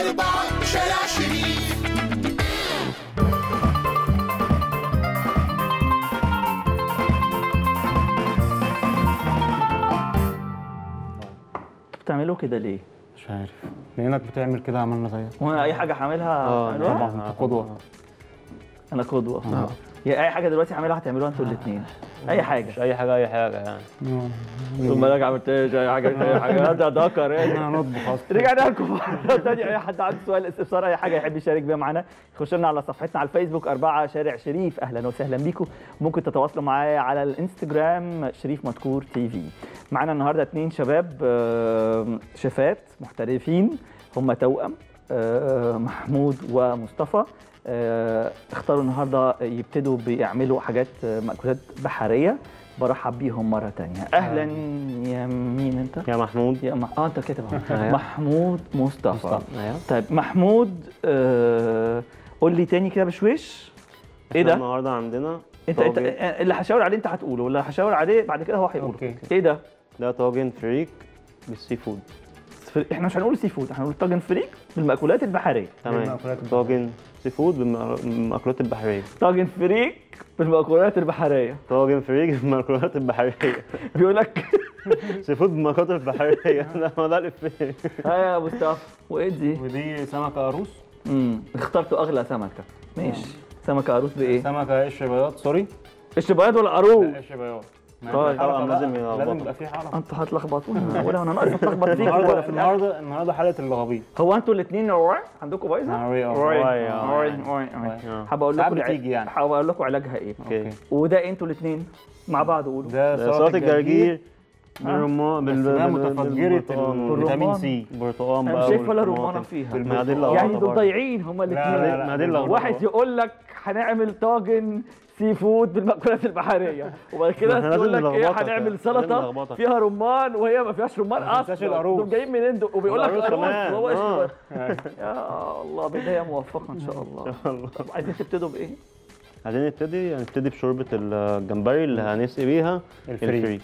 أربعة شارع شريف بتعملوا كده ليه؟ مش عارف لانك بتعمل كده عملنا زيك وانا اي حاجه هعملها هعملوها؟ طبعا انت قدوه انا قدوه يا اي حاجه دلوقتي هعملها هتعملوها انتوا الاثنين اي حاجه مش اي حاجه اي حاجه يعني ثم راجع عملتش اي حاجه اي حاجه ده ذكر احنا هنطبخ اصلا رجعنا لكم مره ثانيه اي حد عنده سؤال استفسار اي حاجه يحب يشارك بيها معانا يخش لنا على صفحتنا على الفيسبوك أربعة شارع شريف اهلا وسهلا بيكم ممكن تتواصلوا معايا على الانستجرام شريف مدكور تي في معانا النهارده اثنين شباب آه، شيفات محترفين هم توأم آه، محمود ومصطفى آه، اختاروا النهارده يبتدوا بيعملوا حاجات آه، مأكولات بحريه برحب بيهم مره تانية اهلا يا مين انت يا محمود يا مح... اه انت كاتب اهو أيوة. محمود مصطفى ايوه طيب محمود آه... قول لي تاني كده بشويش ايه إحنا ده؟ النهارده عندنا انت انت طاجن. اللي هشاور عليه انت هتقوله واللي هشاور عليه بعد كده هو هيقوله أوكي. ايه ده؟ ده طاجن فريك بالسي فود فر- احنا مش هنقول سي فود احنا هنقول طاجن فريك بالمأكولات البحريه تمام بالمأكولات طاجن سي فود بالم- بالمأكولات البحريه طاجن فريك بالمأكولات البحريه طاجن فريك بالمأكولات البحريه بيقول لك سي فود بالمأكولات البحريه لا ما ده الإفيه ها يا مصطفى وايه دي؟ ودي سمكه قاروص امم اخترتوا اغلى سمكه ماشي سمكه عروس بايه؟ سمكه قشر بياض سوري قش بياض ولا قاروس؟ لا قشر بياض ما طيب. هي الحلقة طبعاً بقى، لازم يلخبطوا. لازم يبقى في حلقه انتوا هتلخبطونا ولا انا ناقص اتلخبط فيكم ولا النهارده في الآخر. النهارده النهارده حلقه اللغابيط هو انتوا الاثنين رواي عندكم بايظه؟ رواي، اه. رواي رواي، اه. رواي رواي اه. حابب اقول ساعات لكم الع- بتيجي يعني. حابب اقول لكم علاجها ايه اوكي وده انتوا الاثنين مع بعض قولوا ده ده سلطه الجرجير بالرمان بس بال- ده بال- متفجرة بالبرتقال. الفيتامين سي البرتقال انا بقى مش شايف ولا والطماطم. رمانه فيها ما دي يعني اللخبطة يعني دول برضه. ضايعين هما لا لا الاثنين لا ما دي اللخبطة. واحد يقول لك هنعمل طاجن سي فود بالمأكولات البحرية وبعد ما كده احنا تقول لازم لك ايه نلخبطك، هنعمل لازم سلطة نلخبطك. فيها رمان وهي ما فيهاش رمان ما تنساش اصلا القاروص. دول جايين منين دول وبيقول لك والقاروص قاروص كمان، وهو آه. اسمه- يا الله بداية موفقة ان شاء الله طب عايزين تبتدوا بايه؟ عايزين نبتدي هنبتدي بشوربه الجمبري اللي هنسقي بيها الفريك.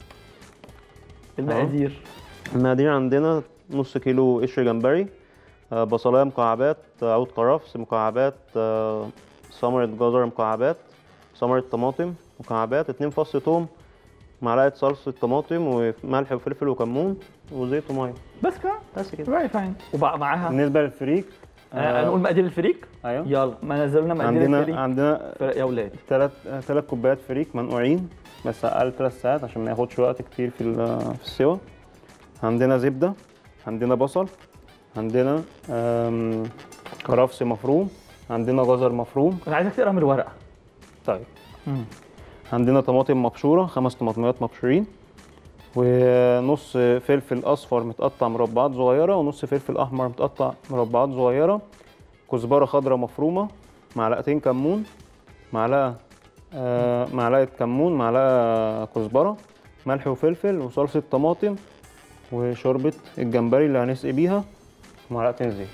المقادير المقادير عندنا نص كيلو قشر جمبري آه، بصلايه مكعبات آه، عود كرفس مكعبات آه، ثمرة جزر مكعبات ثمرة طماطم مكعبات اتنين فص توم معلقة صلصة طماطم وملح وفلفل وكمون وزيت ومية بس كده بس كده فيري فاين وبقى معاها بالنسبه للفريك آه، نقول مقادير الفريك ايوه يلا ما نزلنا مقادير عندنا الفريك عندنا يا اولاد ثلاث ثلاث كوبايات فريك منقوعين بس اقل ثلاث ساعات عشان ما ياخدش وقت كتير في ال- في السوا عندنا زبده عندنا بصل عندنا آم، كرفس مفروم عندنا جزر مفروم انا عايزك تقرا من الورقه طيب عندنا طماطم مبشوره خمس طماطميات مبشورين ونص فلفل اصفر متقطع مربعات صغيره ونص فلفل احمر متقطع مربعات صغيره كزبره خضراء مفرومه معلقتين كمون معلقه آه معلقه كمون معلقه كزبره ملح وفلفل وصلصه طماطم وشوربه الجمبري اللي هنسقي بيها معلقتين زيت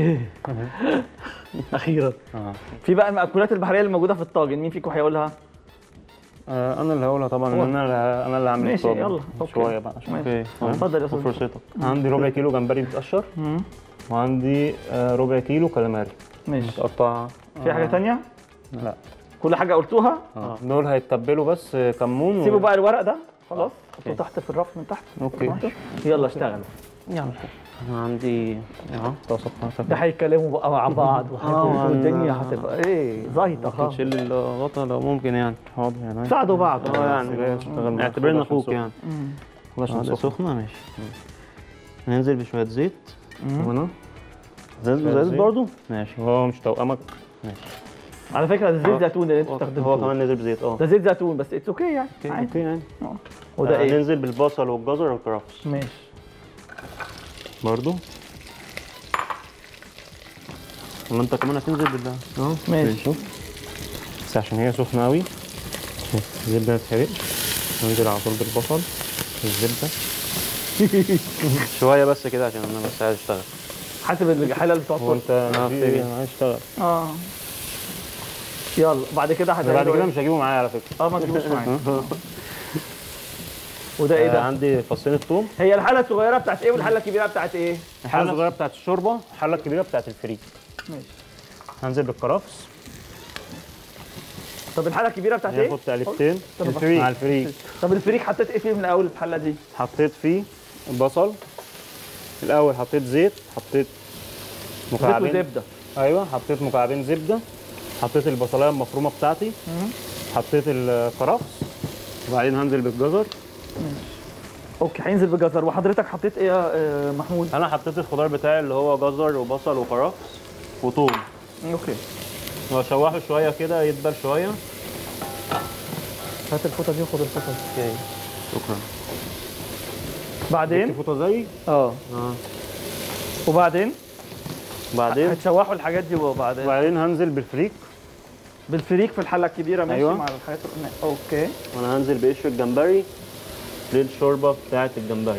اخيرا آه. في بقى المأكولات البحريه اللي موجوده في الطاجن مين فيكم هيقولها؟ آه انا اللي هقولها طبعا هو. لان انا اللي- انا اللي هعمل ماشي، الطاجن. يلا، أوكي. شويه بقى عشان ماشي. اوكي اتفضل يا استاذ وفرصتك عندي ربع كيلو جمبري متقشر وعندي آه، ربع كيلو كاليماري ماشي متقطع في حاجه تانية؟ لا كل حاجه قلتوها آه. دول هيتبلوا بس آه، كمون و- سيبوا بقى الورق ده خلاص حطوه تحت في الرف من تحت أوكي. يلا اشتغلوا انا عندي اه طاسه بتاعتك ده هيتكلموا بقى مع بعض وهيبقوا آه، الدنيا أنا- هتبقى ايه زيطه خالص نشيل الغطا لو ممكن يعني حاضر يعني ساعدوا بعض اه جاي يعني أشتغل معاك. اعتبرنا خد عشان اخوك سخن. يعني خد عشان اه ده سخن. سخنه ماشي هننزل بشويه زيت وانا زيت شوية زيت زيت. برضو ماشي هو مش توأمك على فكره ده زيت اه. زيتون اللي انتوا هو بتستخدموه كمان نزل بزيت اه ده زيت زيتون بس اتس اوكي يعني اوكي عادي اوكي يعني وده آه، ايه ننزل بالبصل والجزر والكرفس ماشي برضو ولا انت كمان هتنزل بال اه ماشي شوف بس عشان هي سخنه قوي الزبده ما تتحرقش ننزل على طول بالبصل الزبده شويه بس كده عشان انا بس عايز اشتغل حسب الحاله اللي بتقعد هو انت اه، في- في- انا عايز اشتغل اه يلا بعد كده بعد هتعملوا كده ايه؟ مش هجيبه معايا على فكره اه ما تجيبوش معايا وده ايه آه، ده عندي فصين الثوم هي الحله الصغيره بتاعت ايه والحله الكبيره بتاعت ايه الحله الصغيره بتاعت الشوربه الحله الكبيره بتاعت الفريك ماشي هنزل بالكرفس طب الحله الكبيره بتاعت ايه هاخد تقلبتين طب الفريك مع الفريك طب الفريك حطيت ايه فيه من الاول الحله دي حطيت فيه البصل الاول حطيت زيت حطيت زيت مكعبين وزبده ايوه حطيت مكعبين زبده حطيت البصلايه المفرومه بتاعتي حطيت الكرفس وبعدين هنزل بالجزر اوكي هينزل بجزر وحضرتك حطيت ايه يا آه، محمود انا حطيت الخضار بتاعي اللي هو جزر وبصل وكرفس وثوم اوكي واشوحه شويه كده يدبل شويه هات الفوطه دي وخد الفوطه دي اوكي شكرا بعدين فوطه زي اه اه وبعدين بعدين هتشوحوا الحاجات دي وبعدين وبعدين هنزل بالفريك بالفريك في الحله الكبيره ماشي أيوة. مع الحاجات اللي- اوكي وانا هنزل بقشر الجمبري للشوربه بتاعه الجمبري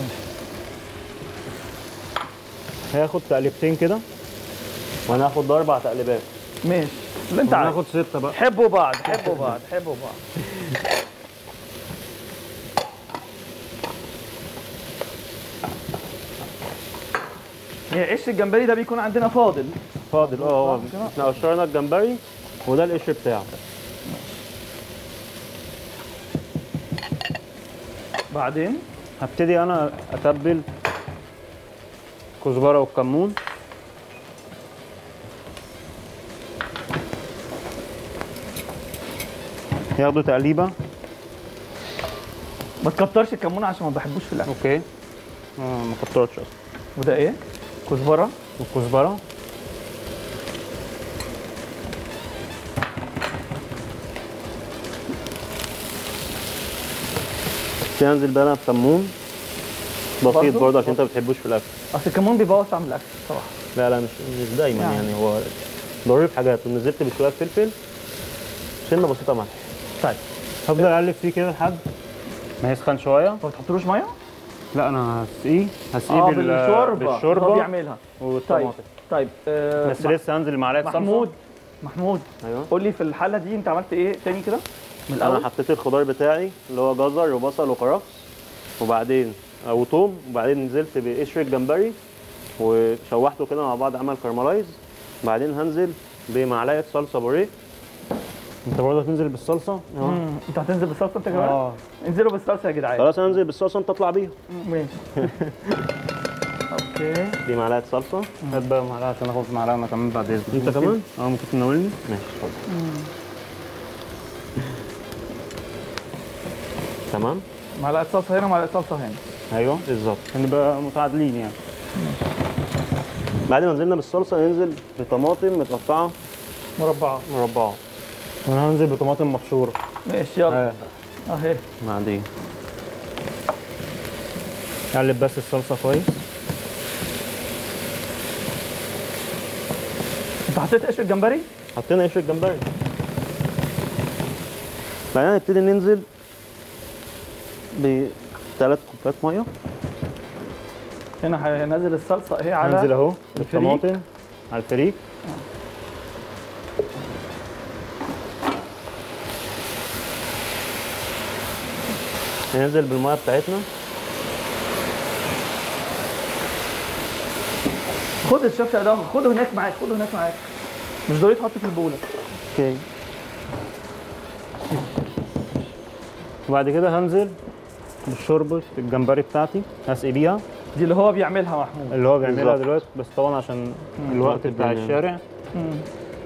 هاخد تقلبتين كده وانا هاخد اربع تقليبات ماشي اللي انت عايزه هناخد سته بقى حبوا بعض حبوا بعض حبوا بعض هي عيش الجمبري ده بيكون عندنا فاضل فاضل اه هو صح كده؟ احنا قشرنا الجمبري وده القشر بتاعه بعدين هبتدي انا اتبل كزبره والكمون ياخدوا تقليبه ما تكترش الكمون عشان ما بحبوش في الاكل اوكي آه ما كترتش اصلا وده ايه كزبره والكزبره تنزل بقى انا بكمون بسيط برضو؟ برضه عشان انت ما بتحبوش في الاكل اصل الكمون بيبوظ طعم الاكل صراحه لا لا مش مش دايما يعني. يعني, هو ضروري في حاجات ونزلت بشويه فلفل سنه بسيطه ملح طيب هفضل اقلب فيه كده لحد ما يسخن شويه ما بتحطلوش ميه لا انا هسقيه هسقيه اه بال- بالشوربه هو بالشوربه بيعملها طيب والطماطم طيب آه بس مح- لسه هنزل معلقه صلصه محمود محمود ايوه قول لي في الحله دي انت عملت ايه تاني كده من انا الاول حطيت الخضار بتاعي اللي هو جزر وبصل وكرفس وبعدين او توم وبعدين نزلت بقشر الجمبري وشوحته كده مع بعض عمل كارملايز بعدين هنزل بمعلقه صلصه بوريه انت برضه هتنزل بالصلصه مم. انت هتنزل بالصلصه انت كمان اه انزلوا بالصلصه يا جدعان خلاص هنزل بالصلصه انت اطلع بيها ماشي اوكي دي معلقه صلصه هات بقى معلقه عشان اخد معلقه انا كمان بعد اذنك انت ممكن؟ كمان؟ اه ممكن تناولني ماشي اتفضل تمام معلقه صلصه هنا ومعلقه صلصه هنا ايوه بالظبط نبقى متعادلين يعني بعد ما نزلنا بالصلصه ننزل بطماطم متقطعه مربعات مربعات وانا هنزل بطماطم مبشوره ماشي يلا آه. اهي بعدين قلب بس الصلصه كويس انت حطيت قشر الجمبري حطينا قشر الجمبري بعدين نبتدي ننزل بثلاث كوبايات ميه هنا هنزل الصلصه اهي على هنزل اهو الفريك. بالطماطم على الفريك ننزل بالميه بتاعتنا خد الشفشق ده خده هناك معاك خده هناك معاك مش ضروري تحطه في البوله اوكي وبعد كده هنزل بالشوربه الجمبري بتاعتي هسقي بيها دي اللي هو بيعملها محمود اللي هو بيعملها بالظبط. دلوقتي بس طبعا عشان الوقت بتاع الدنيا. الشارع مم.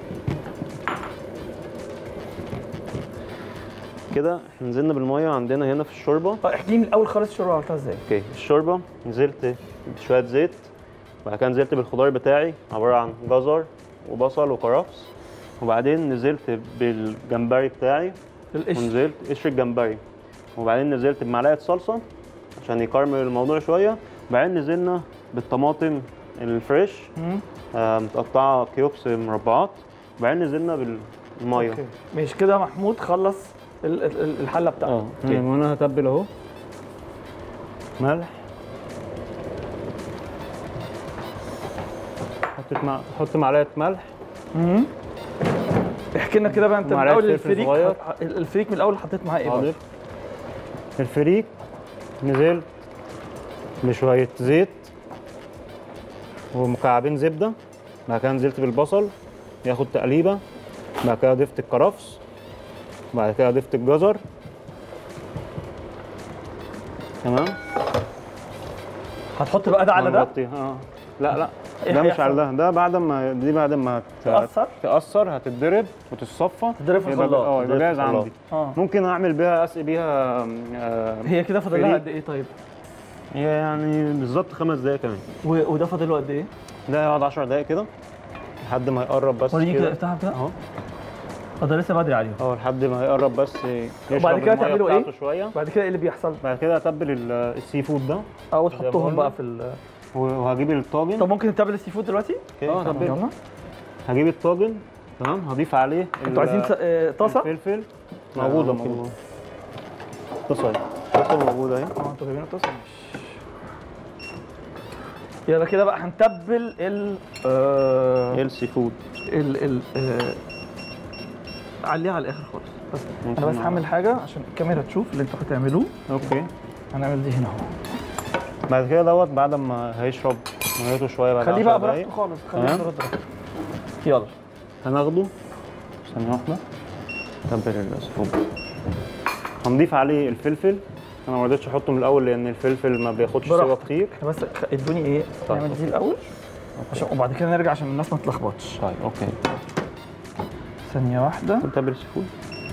كده نزلنا بالميه عندنا هنا في الشوربه طيب احكي لي من الاول خالص الشوربه عملتها ازاي اوكي الشوربه نزلت بشويه زيت وبعد كده نزلت بالخضار بتاعي عباره عن جزر وبصل وكرفس وبعدين نزلت بالجمبري بتاعي القشر ونزلت قشر الجمبري وبعدين نزلت بمعلقه صلصه عشان يكرمل الموضوع شويه وبعدين نزلنا بالطماطم الفريش مم. آه متقطعه كيوبس مربعات وبعدين نزلنا بالميه اوكي مش كده محمود خلص ال- ال- ال- الحله بتاعته اه يعني اوكي وانا هتبل اهو ملح حطيت مع... حط معلقه ملح مم. احكي لنا كده بقى انت من معلقة اول فلفل الفريك صغير. ح- الفريك من الاول حطيت معاه ايه حاضر بقى؟ الفريك نزلت بشويه زيت ومكعبين زبده بعد كده نزلت بالبصل ياخد تقليبه بعد كده ضفت الكرفس بعد كده ضفت الجزر تمام هتحط بقى ده على ده هنغطيها. اه لا لا إيه ده مش هيحصل؟ على ده ده بعد ما دي بعد ما ت- تأثر؟ تأثر هتتضرب وتتصفى تتضرب في يبقى- الخلاط. اه يبقى تتضرب في جاهز الخلاط. عندي اه ممكن اعمل بيها اسقي بيها آه، هي كده فاضل لها فريق. قد ايه طيب هي يعني بالظبط خمس دقايق كمان و- وده فاضل له قد ايه ده يقعد 10 دقايق كده لحد ما يقرب بس وريني كده كده افتحها كده اهو اه ده لسه بدري عليهم اه لحد ما يقرب بس يشرب وبعد كده المية تعملوا ايه؟ بتاعته شويه بعد كده ايه اللي بيحصل بعد كده اتبل ال- السي فود ده اه ما وتحطهم قلنا. بقى في ال وهجيب الطاجن طب ممكن نتبل السي فود دلوقتي اه تبل يلا هجيب الطاجن تمام هضيف عليه انتوا ال- عايزين س- آه، طاسه الفلفل موجوده ممكن. موجوده طاسه اهي. الطاسه موجوده اهي اه انتوا جايبين الطاسه ماشي يلا كده بقى هنتبل ال آه، ايه السي فود ال ال آه، عليها على الاخر خالص بس ممكن انا بس مع- هعمل حاجه عشان الكاميرا تشوف اللي انتوا هتعملوه اوكي هنعمل دي هنا اهو بعد كده دوت بعد ما هيشرب ميته شويه بعد خليه 10 بقى دقايق براحته خالص خليه تمام. براحته يلا هناخده ثانيه واحده تبل السي فود هنضيف عليه الفلفل انا ما رضيتش احطه من الاول لان الفلفل ما بياخدش سوا براحتك. كتير احنا بس خ- ادوني ايه طيب. نعمل دي الاول عشان وبعد كده نرجع عشان الناس ما تلخبطش طيب اوكي ثانيه واحده تبل السي فود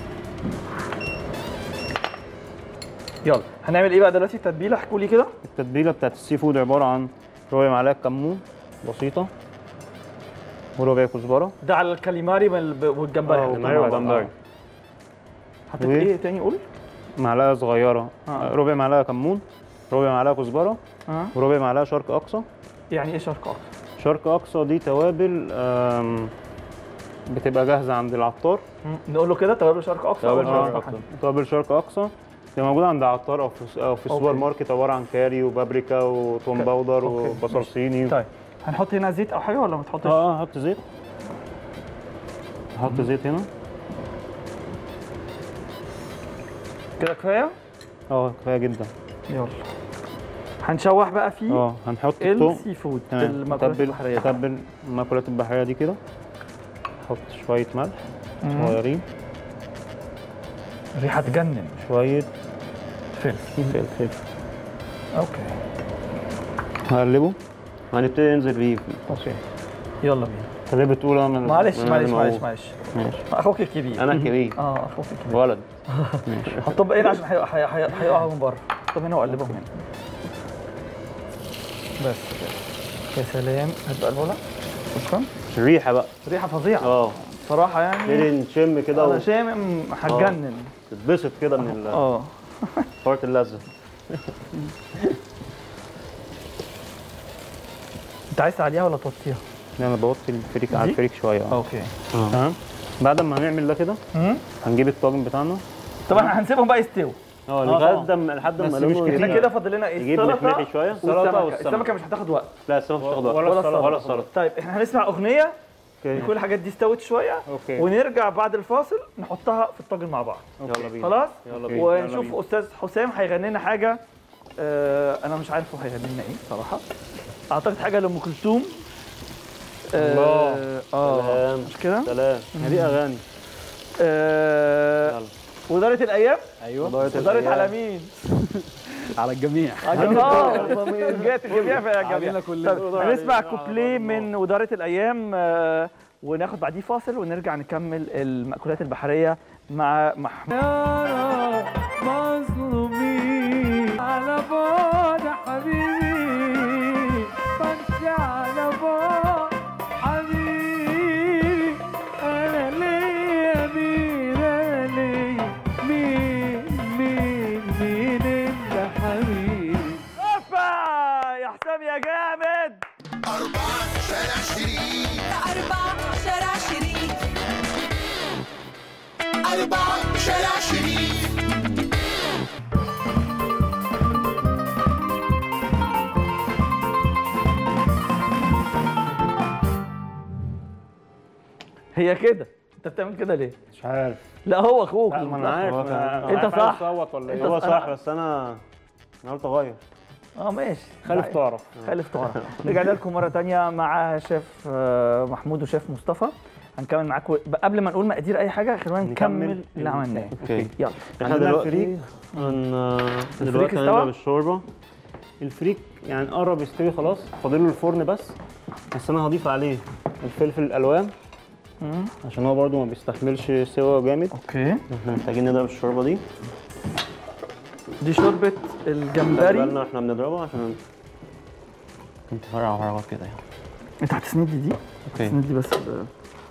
يلا هنعمل ايه بقى دلوقتي التتبيله احكوا لي كده التتبيله بتاعت السي فود عباره عن ربع معلقه كمون بسيطه وربع كزبره ده على الكاليماري وال- والجمبري اه حطيته وكمان مع بعض. جمبري حطيت وإيه؟ ايه تاني قول معلقه صغيره آه. ربع معلقه كمون ربع معلقه كزبره اه وربع معلقه شرق اقصى يعني ايه شرق اقصى شرق اقصى دي توابل آم، بتبقى جاهزه عند العطار مم. نقول له كده توابل شرق اقصى توابل أول شرق مرة أقصى. أسمعها. توابل شرق اقصى بتبقى موجوده عند عطار او في او في السوبر أوكي. ماركت عباره عن كاري وبابريكا وتوم ك- باودر أوكي، وبصل ماشي. صيني طيب هنحط هنا زيت او حاجه ولا ما تحطش اه اه حط زيت حط زيت هنا كده كفايه اه كفايه جدا يلا هنشوح بقى فيه اه هنحط التوم السي فود تمام المأكولات تبل البحريه تبل المأكولات البحريه دي كده حط شويه ملح مم. صغيرين ريحه تجنن شويه فلفل فلفل اوكي هقلبه هنبتدي ننزل بيه اوكي يلا بينا خليه بتقول انا من معلش أنا معلش اللي معلش موجود. معلش ماشي اخوك الكبير انا كبير اه اخوك الكبير ولد ماشي حطهم هنا عشان هيقع- هي- هي- هيقعوا من بره حطهم هنا وقلبهم هنا بس كده يا سلام هات بقى البوله شكرا الريحه بقى ريحه فظيعه اه صراحه يعني نبتدي نشم كده انا شامم هتجنن وتتبسط كده من ال- اه فرط اللذه انت عايز تعليها ولا توطيها؟ انا بوطي الفريك على دي؟ الفريك شويه اه اوكي تمام بعد ما هنعمل ده كده مم. هنجيب الطاجن بتاعنا طبعا هنسيبهم بقى يستووا اه طبعا. لغايه لما لحد بس ما مش لونه كتير. احنا يبقى- كده فاضل لنا ايه؟ نجيب السلطة نحمحي شويه والسمكة. سلطه والسمك السمكه مش هتاخد وقت لا السمك مش هتاخد وقت ولا السلطة. ولا السلطه طيب احنا هنسمع اغنيه اوكي كل الحاجات دي استوت شويه اوكي ونرجع بعد الفاصل نحطها في الطاجن مع بعض يلا بينا خلاص يلا بينا ونشوف استاذ حسام هيغني لنا حاجه آه انا مش عارف هو هيغني لنا ايه صراحه اعتقد حاجه لام كلثوم آه الله. اه سلام مش كده سلام دي اغاني آه يلا. وزاره الايام ايوه وزاره على مين على الجميع اه جات الجميع في الجميع علينا كلنا. طب هنسمع كوبليه من وزاره الايام آه، وناخد بعديه فاصل ونرجع نكمل المأكولات البحرية مع محمود مظلومين على بعد حبيبي بمشي على بعد حبيبي انا ليا مين انا ليا مين مين مين انت حبيبي اوبا يا حسام يا جامد أربعة شارع شريف أربعة شارع شريف أربعة شارع شريف هي كده انت بتعمل كده ليه؟ مش عارف لا هو اخوك لا ما انا عارف هو أنا- كان- أنا أنت عارف صح. عايز اصوت ولا أنت ايه هو أنا- صح بس انا انا قلت اغير اه ماشي خالف تعرف خالف تعرف رجعنا لكم مره تانية مع شيف آه، محمود وشيف مصطفى هنكمل معاكم قبل ما نقول مقادير اي حاجه خلونا نكمل نكمل اللي عملناه اوكي يلا احنا عندنا دلوقتي الفريك. هن... الفريك دلوقتي استوى؟ هنبدا بالشوربه الفريك يعني قرب يستوي خلاص فاضل له الفرن بس بس انا هضيف عليه الفلفل الالوان مم. عشان هو برده ما بيستحملش سوا جامد اوكي احنا محتاجين نضرب الشوربه دي دي شوربه خلي الجمبري بالنا واحنا بنضربها عشان ممكن تفرقع فراغات كده يعني انت هتسند لي دي اوكي تسند لي بس ب-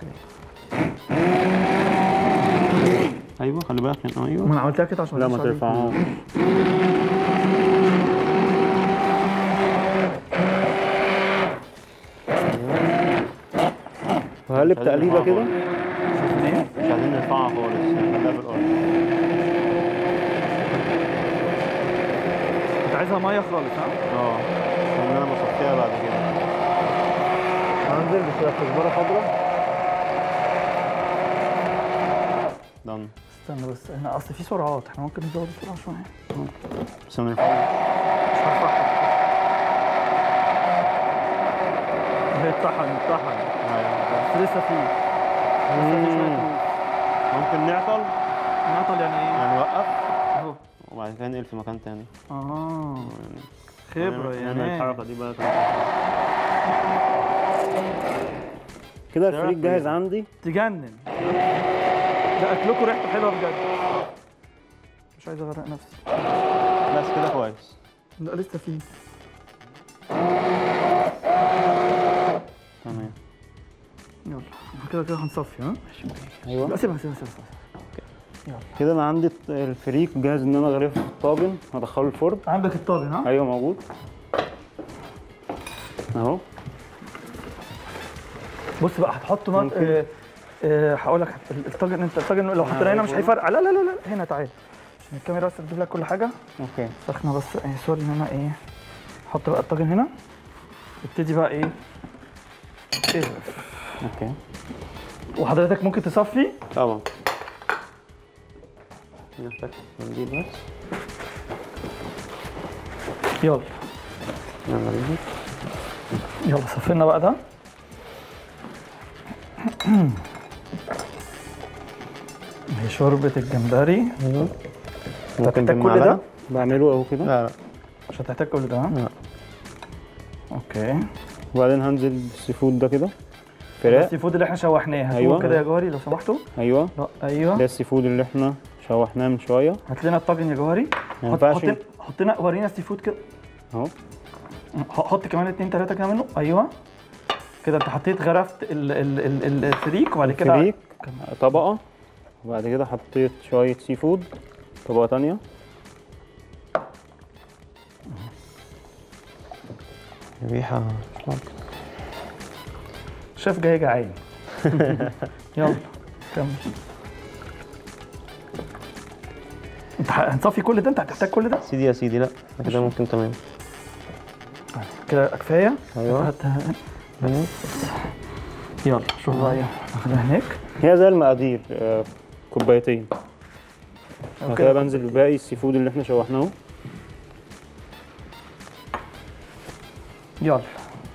ايوه خلي بالك عشان ايوه ما انا عملتها كده عشان لا ما تدوسش عليك. ترفعهاش وهقلب تقليبه كده مش عايزين نرفعها خالص نخليها في الارض انت عايزها ميه خالص ها اه عشان انا بصفيها بعد كده هنزل بشويه كزبره خضراء دن استنى بس احنا اصل في سرعات احنا ممكن نزود السرعه شويه بس ما نرفعها مش هرفعها هي اتطحن اتطحن بس لسه في لسه في شويه فلوس. ممكن نعطل نعطل يعني ايه؟ يعني نوقف اهو وبعد كده ننقل في مكان تاني اه يعني خبره نعمل يعني الحركه دي بقى كده الفريك جاهز عندي تجنن ده اكلكم ريحته حلوه بجد مش عايز اغرق نفسي بس كده كويس لا لسه في تمام يلا احنا كده كده هنصفي ها ايوه لا سيبها سيبها سيبها سيبها. كده انا عندي الفريك جاهز ان انا اغرفه في الطاجن هدخله الفرن عندك الطاجن ها ايوه موجود اهو بص بقى هتحط نار ممكن. آه، آه، هقول لك الطاجن انت الطاجن لو حطينا هنا مش هيفرقع لا لا لا لا هنا تعال عشان الكاميرا بس تجيب لك كل حاجه اوكي سخنه بس ايه سوري ان انا ايه حط بقى الطاجن هنا ابتدي بقى ايه اغرف اوكي وحضرتك ممكن تصفي طبعا نحتاج منديل بس يلا يلا بينا يلا صفينا بقى ده هي شوربة الجمبري ممكن هتحتاج كل بالمعلقة. ده؟ بعمله اهو كده لا لا مش هتحتاج كل ده ها؟ لا. اوكي وبعدين هنزل بالسي فود ده كده فراخ السي فود اللي احنا شوحناه هاتوه أيوة. كده يا جوهري لو سمحتوا ايوه لا ايوه ده السي فود اللي احنا شوحناه من شويه هات لنا الطاجن يا جوهري ما حط ينفعش حط حط لنا ورينا السي فود كده اهو ح- حط كمان اتنين تلاته كده منه ايوه كده انت حطيت غرفت ال ال ال الفريك وبعد كده فريك طبقه وبعد كده حطيت شويه سي فود طبقه تانية ريحه شاف جاي جعان يلا كمل انت ه- هنصفي كل ده انت هتحتاج كل ده سيدي يا سيدي لا كده ممكن تمام كده كفايه ايوه هات- يلا شوف بقى ايه ناخدها هناك هي زي المقادير آه، كوبايتين بعد أوكي. كده بنزل بباقي السي فود اللي احنا شوحناه يلا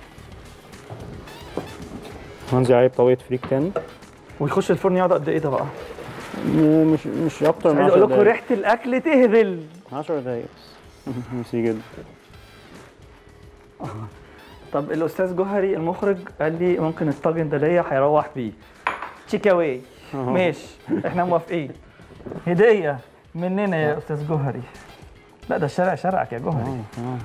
هنزل عليه بطبقه فريك تاني ويخش الفرن يقعد قد ايه ده بقى؟ م- مش مش اكتر مش من عايز 10 اقول لكم دقايق ريحه الاكل تهبل 10 دقايق بس ميرسي جدا طب الاستاذ جوهري المخرج قال لي ممكن الطاجن ده ليا هيروح بيه تشيك اواي ماشي احنا موافقين هديه مننا يا استاذ جوهري لا ده الشارع شارعك يا جوهري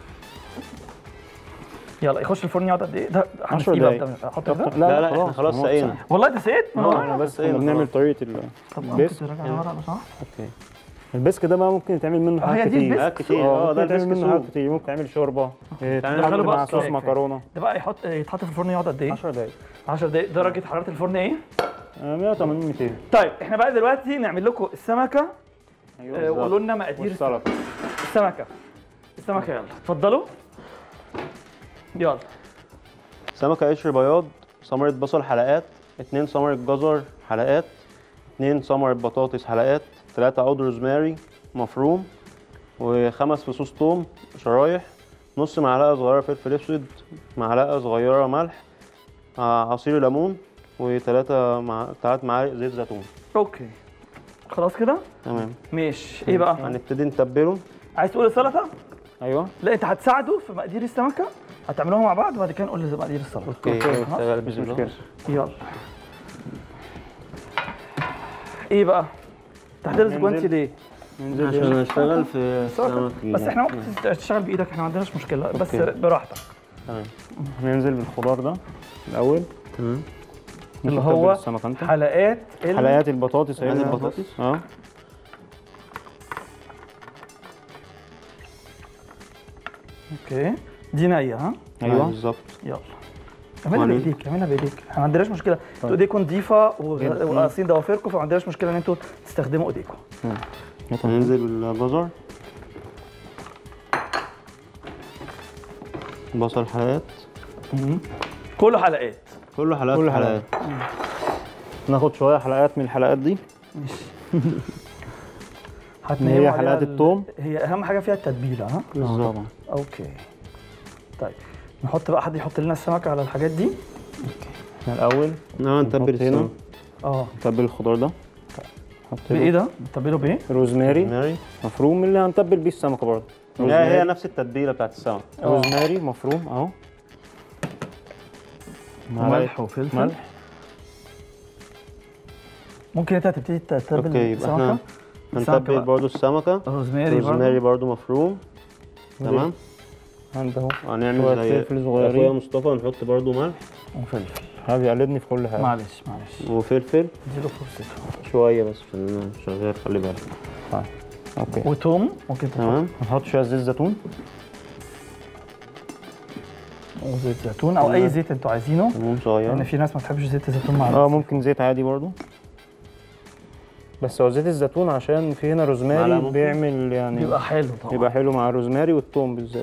يلا يخش الفرن يقعد قد ايه ده عشر هنسيبه دقايق. قدام- احط ده لا لا احنا خلاص هو سقينا والله ده سقيت ما اه هو احنا بس ايه كنا ده بنعمل خلاص. طريقه ال- طب البيس ممكن تراجع ورا لو سمحت اوكي البيسك ده بقى ممكن يتعمل منه اه، هي حاجات دي كتير البيسك. حاجات كتير اه اه ده ممكن يتعمل البيسك منه حاجات سوب كتير ممكن تعمل شوربه اه، تعمل تتحط دخله بقى مع الصوص. صوص مكرونه ده بقى يحط يتحط في الفرن يقعد قد ايه 10 دقايق 10 دقايق درجه حراره الفرن ايه 180 200 طيب احنا بقى دلوقتي نعمل لكم السمكه ايوه آه، بالظبط. وقولوا لنا مقادير والسلطه السمكه السمكه يلا اتفضلوا يلا سمكة قشر بياض ثمرة بصل حلقات اتنين ثمرة جزر حلقات اتنين ثمرة بطاطس حلقات تلاتة عود روزماري مفروم وخمس فصوص توم شرايح نص معلقه صغيره فلفل اسود معلقه صغيره ملح آه، عصير ليمون وثلاثة مع ثلاث معالق زيت زيتون اوكي خلاص كده تمام ماشي ايه بقى هنبتدي نتبله عايز تقول السلطه ايوه لا انت هتساعده في مقادير السمكه هتعملوها مع بعض وبعد كده نقول لي مقادير السلطه اوكي خلاص؟ اشتغل بسم الله. مشكلة. يلا ايه بقى تحضير سكوانتي ليه عشان اشتغل في سلطة. بس احنا ممكن تشتغل بايدك احنا ما عندناش مشكله بس أوكي. براحتك هننزل بالخضار ده الاول تمام اللي نتبل هو السمك انت حلقات ال- حلقات البطاطس حلقات هي البطاطس. اه اوكي دي نيه ها ايوه بالظبط يلا اعملها وعليه. بايديك اعملها بايديك احنا ما عندناش مشكله انتوا ايديكم نظيفه وغ- وقاصين ضوافركم فما عندناش مشكله ان انتوا تستخدموا ايديكم هننزل بالجزر بصل حلقات كله حلقات كله حلقات كله في حلقات ناخد شويه حلقات من الحلقات دي هتنيموا هي عليها حلقات ال- التوم. هي اهم حاجه فيها التتبيله ها اه طبعا اوكي طيب نحط بقى حد يحط لنا السمكه على الحاجات دي احنا الاول اه نتبل نحط هنا. السمك اه نتبل الخضار ده نحط بايه ده نتبله بايه روزماري ماري مفروم اللي هنتبل بيه السمكه برضه هي هي نفس التتبيله بتاعت السمك روزماري مفروم اهو وملح وفلفل ملح ممكن انت تبتدي تتبل اوكي يبقى احنا السمكة هنتبل بقى. برضو السمكه روزماري روزماري برضه برضو مفروم تمام عند اهو وهنعمل شوية زي فلفل صغيرين. اخويا مصطفى نحط برضو ملح وفلفل هذا بيقلدني في كل حاجه معلش معلش وفلفل اديله فرصته شويه بس عشان انا شغال خلي بالك اوكي وتوم ممكن تحط تمام هنحط شويه زيت زيتون وزيت زيتون او اي زيت انتوا عايزينه ليمون لان صغير في ناس ما تحبش زيت الزيتون مع اه الرز. ممكن زيت عادي برضو بس هو زيت الزيتون عشان في هنا معلقة روزماري ممكن؟ بيعمل يعني بيبقى حلو طبعا بيبقى حلو مع الروزماري والثوم بالذات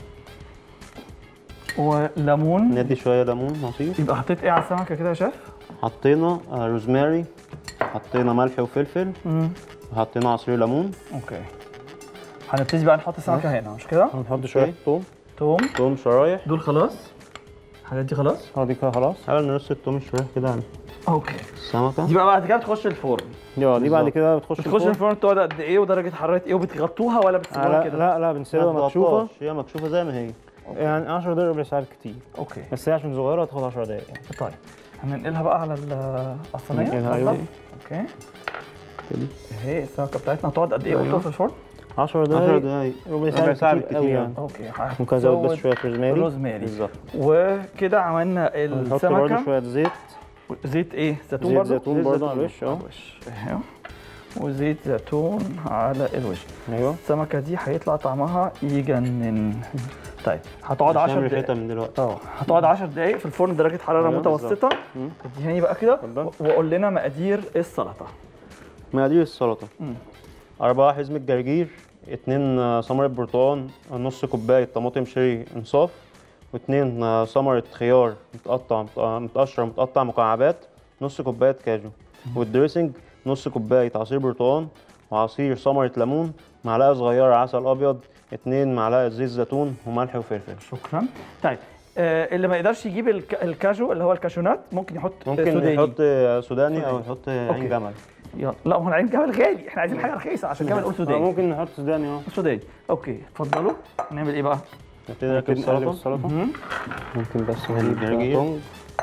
وليمون ندي شويه ليمون عصير يبقى حطيت ايه على السمكه كده يا شيف؟ حطينا آه، روزماري حطينا ملح وفلفل وحطينا عصير ليمون اوكي هنبتدي بقى نحط السمكه هنا مش كده؟ هنحط شويه ثوم توم توم شرايح دول خلاص الحاجات دي خلاص اه دي كده خلاص حاول نرص التوم الشرايح كده على اوكي السمكه دي بقى بعد كده بتخش الفرن دي اه دي بعد بالظبط. كده بتخش بتخش الفرن تقعد قد ايه ودرجه حراره ايه وبتغطوها ولا آه بتسيبوها لا كده؟ لا لا بنسيبها ما مكشوفه تغطاش، هي مكشوفه زي ما هي يعني 10 دقايق ربع ساعه كتير اوكي بس هي عشان صغيره هتاخد 10 دقايق يعني طيب هننقلها بقى على ال- الصينيه ننقلها، اتفضل. أيوة. اوكي اهي السمكه بتاعتنا هتقعد قد ايه قلتوا في الفرن؟ 10 10 دقايق دقايق ربع ربع ساعه ساعة كتير قوي بالكتير يعني اوكي ممكن ازود بس هتزود شويه روزماري روزماري بالظبط وكده عملنا نحط برضه السمكه شويه زيت زيت ايه؟ زيتون زيت برضه؟ زيتون برضه على الوش اه الوش اهي وزيت زيتون على الوش ايوه السمكه دي هيطلع طعمها يجنن طيب هتقعد 10 نعمل دقايق ريحتها من دلوقتي اه هتقعد 10 دقايق في الفرن درجه حراره أيوة، متوسطه مم. اديهاني بقى كده اتفضل. و- وقول لنا مقادير السلطه مقادير السلطه مم. أربعة حزمة جرجير اتنين آه، ثمرة برتقال نص كوباية طماطم شيري انصاف واتنين آه، ثمرة خيار متقطع مت- آه، متقشر متقطع مكعبات نص كوباية كاجو والدريسنج نص كوباية عصير برتقال وعصير ثمرة ليمون معلقة صغيرة عسل أبيض اتنين معلقة زيت زيتون وملح وفلفل شكرا طيب آه اللي ما يقدرش يجيب الك- الكاجو اللي هو الكاشونات ممكن يحط آه، ممكن سوداني. يحط آه، سوداني أو يحط آه، أوكي. عين جمل يلا لا هو العين جبل غالي احنا عايزين حاجه رخيصه عشان كده بنقول اه سوداني ممكن نحط سوداني اه سوداني اوكي اتفضلوا نعمل ايه بقى؟ نبتدي نركب ممكن نقلب السلطة السلطه مم. ممكن بس الجرجير. نجيب طنج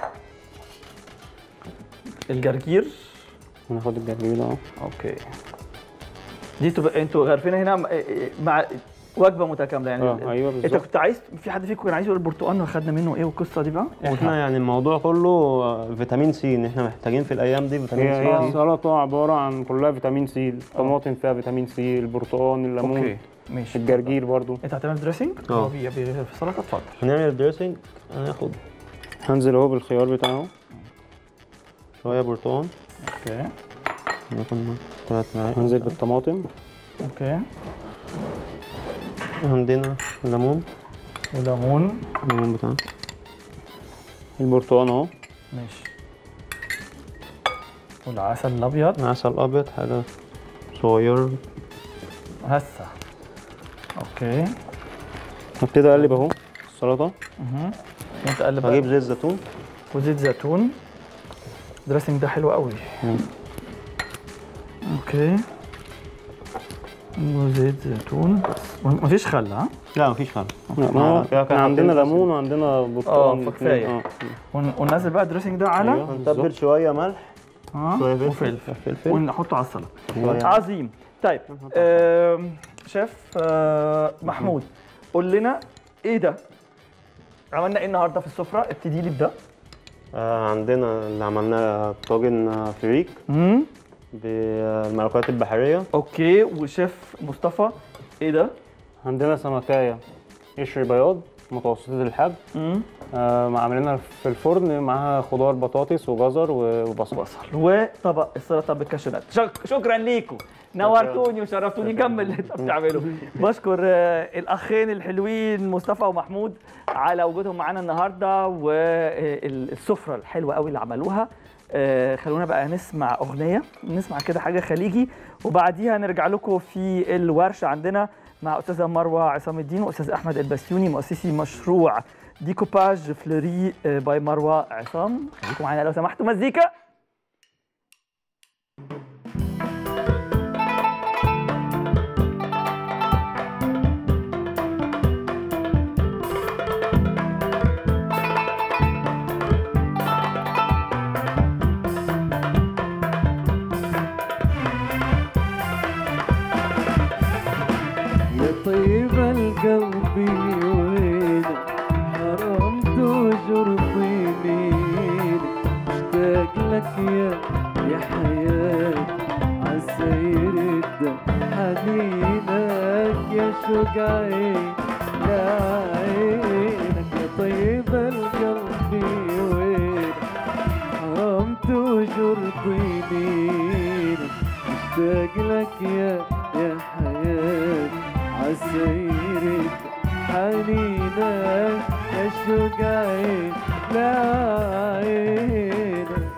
الجرجير وناخد الجرجير ده اهو اوكي دي تبقى انتوا عارفينها هنا م- مع وجبه متكامله يعني اه ايوه انت بالظبط كنت عايز في حد فيكم كان عايز يقول البرتقال واخدنا منه ايه والقصه دي بقى؟ احنا يعني الموضوع كله آه، فيتامين سي ان احنا محتاجين في الايام دي فيتامين هي سي هي كتير. السلطه عباره عن كلها فيتامين سي الطماطم فيها فيتامين سي البرتقال الليمون اوكي ماشي الجرجير برضو انت هتعمل دريسنج؟ اه. هو بي- بي- في السلطه اتفضل هنعمل الدريسنج هناخد هنزل اهو بالخيار بتاعه شويه برتقال اوكي ناخد ثلاث معالق هنزل بالطماطم اوكي عندنا ليمون وليمون الليمون بتاعنا البرتقال اهو ماشي والعسل الابيض عسل ابيض حاجه صغير هسه اوكي هبتدي اقلب اهو السلطه انت قلب هجيب زيت زيتون وزيت زيتون دريسنج ده حلو قوي اوكي وزيت زيتون بس مفيش خل ها لا مفيش خل لا، ما هو احنا عندنا ليمون وعندنا برتقال اه، الاتنين. فكفاية. اه ون- وننزل بقى الدريسنج ده على أيوة. هنتبل شويه ملح اه شوية فلفل. وفلفل فلفل ونحطه على السلطه شوية. عظيم طيب آم، شيف آه، محمود قول لنا ايه ده عملنا ايه النهارده في السفره ابتدي لي بده آه عندنا اللي عملناه طاجن آه، فريك امم بالمأكولات البحريه اوكي وشيف مصطفى ايه ده عندنا سمكايه قشر بياض متوسطه الحجم امم آه عاملينها في الفرن معاها خضار بطاطس وجزر و- وبصل بصل وطبق السلطه بالكاشونات شك شكرا ليكم نورتوني وشرفتوني كمل اللي انت بتعمله بشكر آه، الاخين الحلوين مصطفى ومحمود على وجودهم معانا النهارده والسفره الحلوه قوي اللي عملوها آه، خلونا بقى نسمع اغنيه نسمع كده حاجه خليجي وبعديها نرجع لكم في الورشه عندنا مع استاذه مروه عصام الدين واستاذ احمد البسيوني مؤسسي مشروع ديكوباج فلوري آه، باي مروه عصام خليكم معانا لو سمحتوا مزيكا يا طيب القلب وينك حرام تجر طينين اشتاق لك يا يا حياتي عالسير الدم حنينك يا شوق عين لا عينك يا طيب القلب وينك حرام تجر طينين اشتاق لك يا يا حياتي عالسيرك حنينك يا شوق عين لا عينك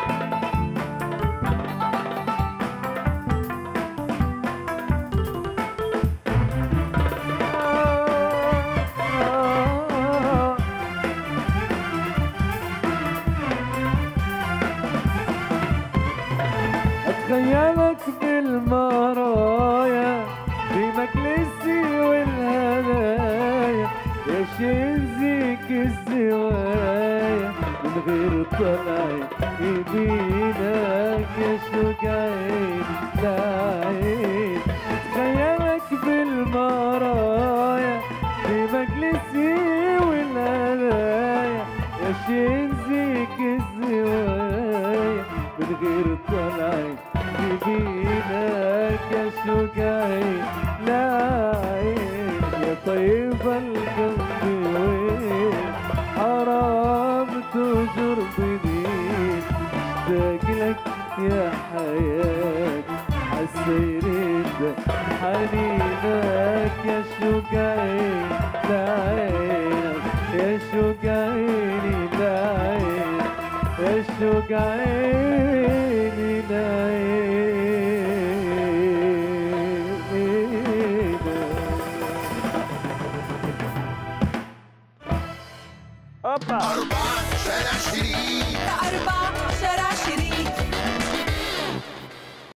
اتخيلك بالمرايا في مجلسي والهدايا يا شنزيك الزوايا من غير طلعي يمينك يا شوق عين لا عين اتخيلك بالمرايا في مجلسي والهدايا يا شنزيك الزوايا من غير طلعي يمينك يا شوق عين لا عين يا طيب القلب وين حرام تجر بنين اشتاق لك يا حياتي عالسيرين حنينك يا شوق عين لا عينك يا شوق عيني لا عينك يا شوق عيني لا عينك